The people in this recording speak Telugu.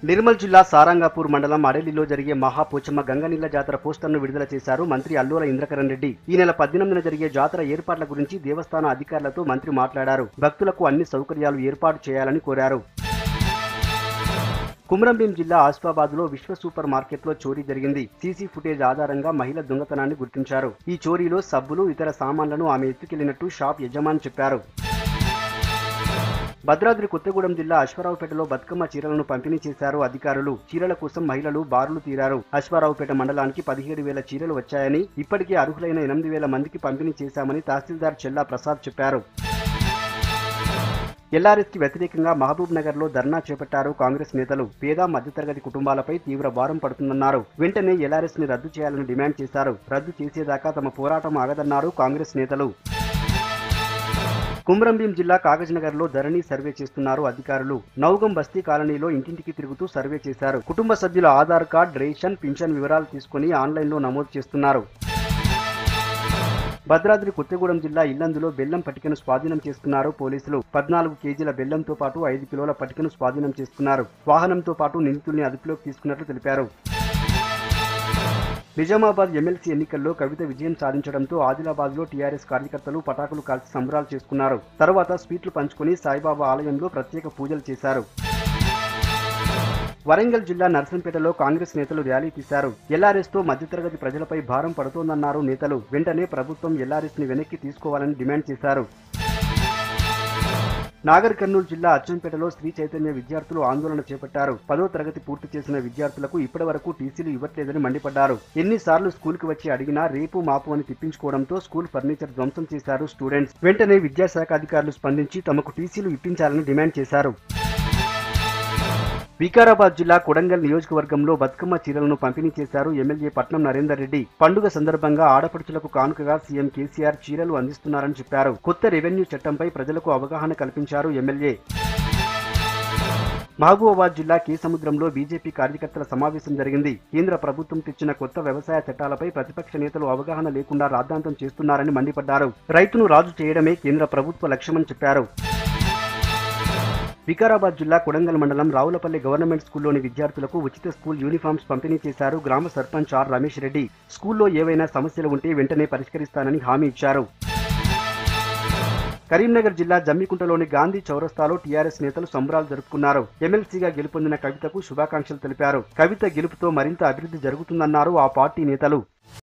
నిర్మల్ జిల్లా సారంగాపూర్ మండలం అడలిలో జరిగే మహాపోచమ్మ గంగనీళ్ల జాతర పోస్టర్ను విడుదల చేశారు మంత్రి అల్లుల ఇంద్రకరణ్ రెడ్డి ఈ నెల పద్దెనిమిదిన జరిగే జాతర ఏర్పాట్ల గురించి దేవస్థాన అధికారులతో మంత్రి మాట్లాడారు భక్తులకు అన్ని సౌకర్యాలు ఏర్పాటు చేయాలని కోరారు కుమ్రంభీం జిల్లా ఆసిఫాబాద్ లో విశ్వ సూపర్ మార్కెట్ లో చోరీ జరిగింది సీసీ ఫుటేజ్ ఆధారంగా మహిళ దొంగతనాన్ని గుర్తించారు ఈ చోరీలో సబ్బులు ఇతర సామాన్లను ఆమె ఎత్తుకెళ్లినట్టు షాప్ యజమాని చెప్పారు భద్రాద్రి కొత్తగూడెం జిల్లా అశ్వారావుపేటలో బతుకమ్మ చీరలను పంపిణీ చేశారు అధికారులు చీరల కోసం మహిళలు బారులు తీరారు అశ్వారావుపేట మండలానికి పదిహేడు వేల చీరలు వచ్చాయని ఇప్పటికే అర్హులైన ఎనిమిది వేల మందికి పంపిణీ చేశామని తహసీల్దార్ చెల్లా ప్రసాద్ చెప్పారు ఎల్ఆర్ఎస్ కి వ్యతిరేకంగా మహబూబ్ నగర్ లో ధర్నా చేపట్టారు కాంగ్రెస్ నేతలు పేద మధ్యతరగతి కుటుంబాలపై తీవ్ర భారం పడుతుందన్నారు వెంటనే ఎల్ఆర్ఎస్ ని రద్దు చేయాలని డిమాండ్ చేశారు రద్దు చేసేదాకా తమ పోరాటం ఆగదన్నారు కాంగ్రెస్ నేతలు కుమ్రంభీం జిల్లా కాగజ్నగర్ లో ధరణి సర్వే చేస్తున్నారు అధికారులు నౌగం బస్తీ కాలనీలో ఇంటింటికి తిరుగుతూ సర్వే చేశారు కుటుంబ సభ్యుల ఆధార్ కార్డ్ రేషన్ పింఛన్ వివరాలు తీసుకుని ఆన్లైన్ లో నమోదు చేస్తున్నారు భద్రాద్రి కొత్తగూడెం జిల్లా ఇల్లందులో బెల్లం పటికను స్వాధీనం చేసుకున్నారు పోలీసులు పద్నాలుగు కేజీల బెల్లంతో పాటు ఐదు కిలోల పటికను స్వాధీనం చేసుకున్నారు వాహనంతో పాటు నిందితుల్ని అదుపులోకి తీసుకున్నట్లు తెలిపారు నిజామాబాద్ ఎమ్మెల్సీ ఎన్నికల్లో కవిత విజయం సాధించడంతో ఆదిలాబాద్ లో టీఆర్ఎస్ కార్యకర్తలు పటాకులు కాల్చి సంబరాలు చేసుకున్నారు తర్వాత స్వీట్లు పంచుకుని సాయిబాబా ఆలయంలో ప్రత్యేక పూజలు చేశారు వరంగల్ జిల్లా నర్సంపేటలో కాంగ్రెస్ నేతలు ర్యాలీ తీశారు ఎల్ఆర్ఎస్ తో మధ్యతరగతి ప్రజలపై భారం పడుతోందన్నారు నేతలు వెంటనే ప్రభుత్వం ఎల్ఆర్ఎస్ ని వెనక్కి తీసుకోవాలని డిమాండ్ చేశారు నాగర్ కర్నూలు జిల్లా అచ్చంపేటలో శ్రీ చైతన్య విద్యార్థులు ఆందోళన చేపట్టారు పదో తరగతి పూర్తి చేసిన విద్యార్థులకు ఇప్పటి వరకు టీసీలు ఇవ్వట్లేదని మండిపడ్డారు ఎన్నిసార్లు స్కూల్కి వచ్చి అడిగినా రేపు మాపు అని తిప్పించుకోవడంతో స్కూల్ ఫర్నిచర్ ధ్వంసం చేశారు స్టూడెంట్స్ వెంటనే విద్యాశాఖ అధికారులు స్పందించి తమకు టీసీలు ఇప్పించాలని డిమాండ్ చేశారు వికారాబాద్ జిల్లా కొడంగల్ నియోజకవర్గంలో బతుకమ్మ చీరలను పంపిణీ చేశారు ఎమ్మెల్యే పట్నం నరేందర్ రెడ్డి పండుగ సందర్భంగా ఆడపడుచులకు కానుకగా సీఎం కేసీఆర్ చీరలు అందిస్తున్నారని చెప్పారు కొత్త రెవెన్యూ చట్టంపై ప్రజలకు అవగాహన కల్పించారు ఎమ్మెల్యే మహబూబాబాద్ జిల్లా కేసముద్రంలో బీజేపీ కార్యకర్తల సమావేశం జరిగింది కేంద్ర ప్రభుత్వం తెచ్చిన కొత్త వ్యవసాయ చట్టాలపై ప్రతిపక్ష నేతలు అవగాహన లేకుండా రాద్ధాంతం చేస్తున్నారని మండిపడ్డారు రైతును రాజు చేయడమే కేంద్ర ప్రభుత్వ లక్ష్యమని చెప్పారు వికారాబాద్ జిల్లా కొడంగల్ మండలం రావులపల్లి గవర్నమెంట్ స్కూల్లోని విద్యార్థులకు ఉచిత స్కూల్ యూనిఫామ్స్ పంపిణీ చేశారు గ్రామ సర్పంచ్ ఆర్ రమేష్ రెడ్డి స్కూల్లో ఏవైనా సమస్యలు ఉంటే వెంటనే పరిష్కరిస్తానని హామీ ఇచ్చారు కరీంనగర్ జిల్లా జమ్మికుంటలోని గాంధీ చౌరస్తాలో టీఆర్ఎస్ నేతలు సంబరాలు జరుపుకున్నారు ఎమ్మెల్సీగా గెలుపొందిన కవితకు శుభాకాంక్షలు తెలిపారు కవిత గెలుపుతో మరింత అభివృద్ధి జరుగుతుందన్నారు ఆ పార్టీ నేతలు